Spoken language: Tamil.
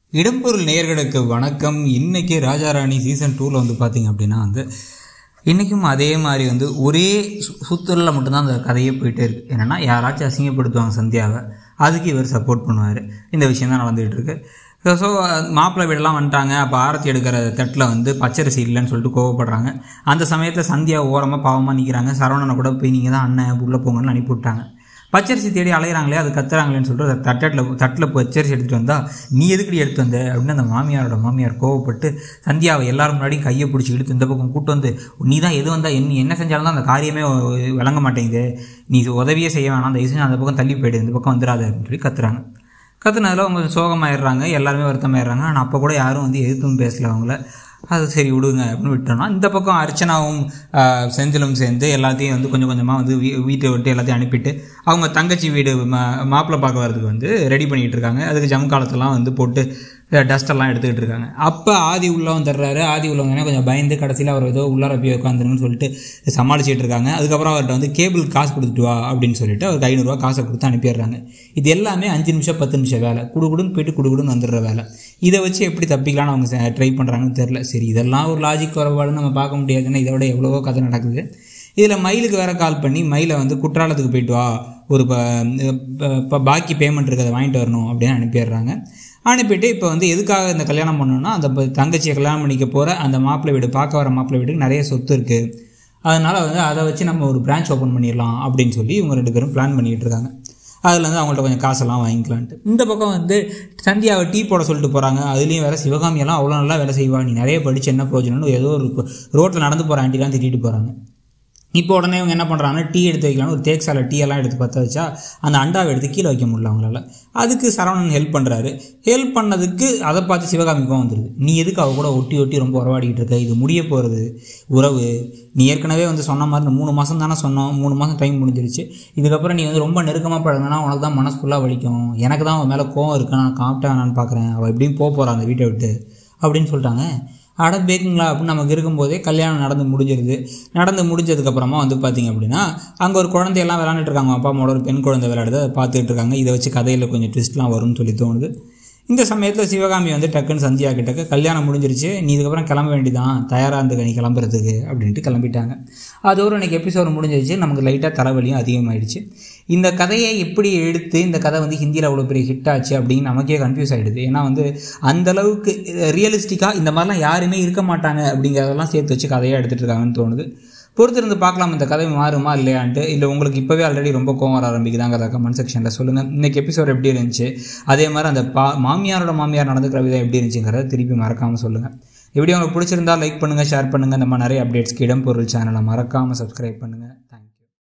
இடம்பொருள் நேயர்களுக்கு வணக்கம் இன்னைக்கு ராஜாராணி சீசன் டூவில் வந்து பார்த்தீங்க அப்படின்னா வந்து இன்றைக்கும் அதே மாதிரி வந்து ஒரே சு சுத்தலில் மட்டும்தான் அந்த கதையே போயிட்டே இருக்குது என்னென்னா யாராச்சும் அசிங்கப்படுத்துவாங்க சந்தியாவை அதுக்கு இவர் சப்போர்ட் பண்ணுவார் இந்த விஷயம் தான் நடந்துகிட்டு இருக்கு ஸோ மாப்பிள்ளை வீடெல்லாம் வந்துட்டாங்க அப்போ ஆரத்தி எடுக்கிற தட்டில் வந்து பச்சரிசி இல்லைன்னு சொல்லிட்டு கோவப்படுறாங்க அந்த சமயத்தில் சந்தியா ஓரமாக பாவமாக நிற்கிறாங்க சரவணனை கூட போய் நீங்கள் தான் அண்ணன் உள்ளே போங்கன்னு அனுப்பி விட்டாங்க பச்சரிசி தேடி அலையிறாங்களே அது கத்துறாங்களேன்னு சொல்லிட்டு அதை தட்டில் தட்டில் பச்சரிசி எடுத்துகிட்டு வந்தால் நீ எதுக்கடி எடுத்து வந்த அப்படின்னு அந்த மாமியாரோட மாமியார் கோவப்பட்டு சந்தியாவை எல்லாரும் முன்னாடியும் கையை பிடிச்சி இழுத்து இந்த பக்கம் கூட்டு வந்து நீ தான் எது வந்தால் என்ன என்ன செஞ்சாலும் தான் அந்த காரியமே விளங்க மாட்டேங்குது நீ உதவியே செய்ய வேணாம் அந்த விஷயம் அந்த பக்கம் தள்ளி போயிடு இந்த பக்கம் வந்துடாத அப்படின்னு சொல்லி கத்துறாங்க கத்துனதில் அவங்க சோகமாயிடுறாங்க எல்லாருமே வருத்தமாயிடுறாங்க ஆனால் அப்போ கூட யாரும் வந்து எதிர்த்தும் பேசல அவங்கள அது சரி விடுங்க அப்படின்னு விட்டோம்னா இந்த பக்கம் அர்ச்சனாவும் ஆஹ், செந்திலும் சேர்ந்து எல்லாத்தையும் வந்து கொஞ்சம் கொஞ்சமாக வந்து வீ வீட்டை விட்டு எல்லாத்தையும் அனுப்பிட்டு அவங்க தங்கச்சி வீடு மா மாப்பிள்ளை பார்க்க வரதுக்கு வந்து ரெடி பண்ணிகிட்டு இருக்காங்க அதுக்கு ஜம் காலத்தெல்லாம் வந்து போட்டு டஸ்டெல்லாம் எடுத்துக்கிட்டு இருக்காங்க அப்போ ஆதி உள்ளவன் தர்றாரு ஆதி உள்ளவங்க கொஞ்சம் பயந்து கடைசியில் அவர் ஏதோ உள்ளார போய் உட்காந்துருங்கன்னு சொல்லிட்டு சமாளிச்சிட்டு இருக்காங்க அதுக்கப்புறம் அவர்கிட்ட வந்து கேபிள் காசு கொடுத்துட்டு வா அப்படின்னு சொல்லிட்டு அவருக்கு ஐநூறுரூவா காசை கொடுத்து அனுப்பிடுறாங்க இது எல்லாமே அஞ்சு நிமிஷம் பத்து நிமிஷம் வேலை குடுகுடுன்னு போயிட்டு குடுகுடுன்னு வந்துடுற வேலை இதை வச்சு எப்படி தப்பிக்கலாம்னு அவங்க ட்ரை பண்ணுறாங்கன்னு தெரில சரி இதெல்லாம் ஒரு லாஜிக் குறைபாடுன்னு நம்ம பார்க்க முடியாதுன்னா இதோட எவ்வளவோ கதை நடக்குது இதில் மயிலுக்கு வேற கால் பண்ணி மயிலை வந்து குற்றாலத்துக்கு போயிட்டு வா ஒரு இப்போ பாக்கி பேமெண்ட் இருக்கிறத வாங்கிட்டு வரணும் அப்படின்னு அனுப்பிடுறாங்க அனுப்பிட்டு இப்போ வந்து எதுக்காக இந்த கல்யாணம் பண்ணணும்னா அந்த ப- தங்கச்சியை கல்யாணம் பண்ணிக்க போகிற அந்த மாப்பிள்ளை வீடு பார்க்க வர மாப்பிள்ளை வீட்டுக்கு நிறைய சொத்து இருக்குது அதனால் வந்து அதை வச்சு நம்ம ஒரு பிரான்ச் ஓப்பன் பண்ணிடலாம் அப்படின்னு சொல்லி இவங்க ரெண்டு பேரும் பிளான் பண்ணிகிட்டு இருக்காங்க அதில் வந்து அவங்கள்ட்ட கொஞ்சம் காசெல்லாம் வாங்கிக்கலான்ட்டு இந்த பக்கம் வந்து சந்தியாவை டீ போட சொல்லிட்டு போகிறாங்க அதுலேயும் வேறு சிவகாமியெல்லாம் அவ்வளோ நல்லா வேலை செய்வா நீ நிறைய படிச்சு என்ன பிரயோஜனம்னு ஏதோ ஒரு ரோட்டில் நடந்து போகிற ஆண்டிலாம் திட்டிட்டு போகிறாங்க இப்போ உடனே இவங்க என்ன பண்ணுறாங்கன்னா டீ எடுத்து வைக்கலாம்னு ஒரு தேக் சாலை டீ எல்லாம் எடுத்து பற்ற வச்சா அந்த அண்டாவை எடுத்து கீழே வைக்க முடியல அவங்களால அதுக்கு சரவணன் ஹெல்ப் பண்ணுறாரு ஹெல்ப் பண்ணதுக்கு அதை பார்த்து சிவகாமிக்கும் வந்துடுது நீ எதுக்கு அவ கூட ஒட்டி ஒட்டி ரொம்ப உறவாடிக்கிட்டு இருக்க இது முடிய போகிறது உறவு நீ ஏற்கனவே வந்து சொன்ன மாதிரி இந்த மூணு மாதம் தானே சொன்னோம் மூணு மாதம் டைம் முடிஞ்சிருச்சு இதுக்கப்புறம் நீ வந்து ரொம்ப நெருக்கமாக பழகினா உனக்கு தான் மனசு ஃபுல்லாக வலிக்கும் எனக்கு தான் அவன் மேலே கோவம் இருக்கு நான் காப்பிட்டா வேணான்னு பார்க்குறேன் அவள் எப்படியும் போக போகிறான் அந்த வீட்டை விட்டு அப்படின்னு சொல்லிட்டாங்க அட பேக்குங்களா அப்படின்னு நமக்கு இருக்கும்போதே கல்யாணம் நடந்து முடிஞ்சிருது நடந்து முடிஞ்சதுக்கப்புறமா வந்து பார்த்தீங்க அப்படின்னா அங்கே ஒரு குழந்தையெல்லாம் விளாண்டுட்டு இருக்காங்க அப்பா அம்மாவோட ஒரு பெண் குழந்தை விளையாடுது அதை பார்த்துட்டு இருக்காங்க இதை வச்சு கதையில் கொஞ்சம் ட்விஸ்ட்லாம் வரும்னு சொல்லி தோணுது இந்த சமயத்தில் சிவகாமி வந்து டக்குன்னு சந்தியா கிட்டக்க கல்யாணம் முடிஞ்சிருச்சு நீ இதுக்கப்புறம் கிளம்ப வேண்டியதான் தயாராக இருந்துக்க நீ கிளம்புறதுக்கு அப்படின்ட்டு கிளம்பிட்டாங்க அதோடு இன்னைக்கு எபிசோடு முடிஞ்சிருச்சு நமக்கு லைட்டாக தலைவலியும் அதிகமாயிடுச்சு இந்த கதையை எப்படி எடுத்து இந்த கதை வந்து ஹிந்தியில் அவ்வளோ பெரிய ஹிட் ஆச்சு அப்படின்னு நமக்கே கன்ஃபியூஸ் ஆகிடுது ஏன்னா வந்து அந்த அளவுக்கு ரியலிஸ்டிக்காக இந்த மாதிரிலாம் யாருமே இருக்க மாட்டாங்க அப்படிங்கிறதெல்லாம் சேர்த்து வச்சு கதையாக எடுத்துகிட்டு இருக்காங்கன்னு தோணுது பொறுத்திருந்து பார்க்கலாம் இந்த கதை மாறுமா இல்லையான்ட்டு இல்லை உங்களுக்கு இப்போவே ஆல்ரெடி ரொம்ப கோவம் வர ஆரம்பிக்குதாங்கிறத கமெண்ட் செக்ஷனில் சொல்லுங்கள் இன்னைக்கு எபிசோட் எப்படி இருந்துச்சு அதே மாதிரி அந்த பா மாமியாரோட மாமியார் நடந்துக்கிற விதம் எப்படி இருந்துச்சுங்கிறத திருப்பி மறக்காமல் சொல்லுங்கள் இப்படி உங்களுக்கு பிடிச்சிருந்தா லைக் பண்ணுங்கள் ஷேர் பண்ணுங்கள் இந்த மாதிரி நிறைய அப்டேட்ஸ்க்கு இடம் பொருள் சேனலை மறக்காமல் சப்ஸ்கிரைப் பண்ணுங்கள்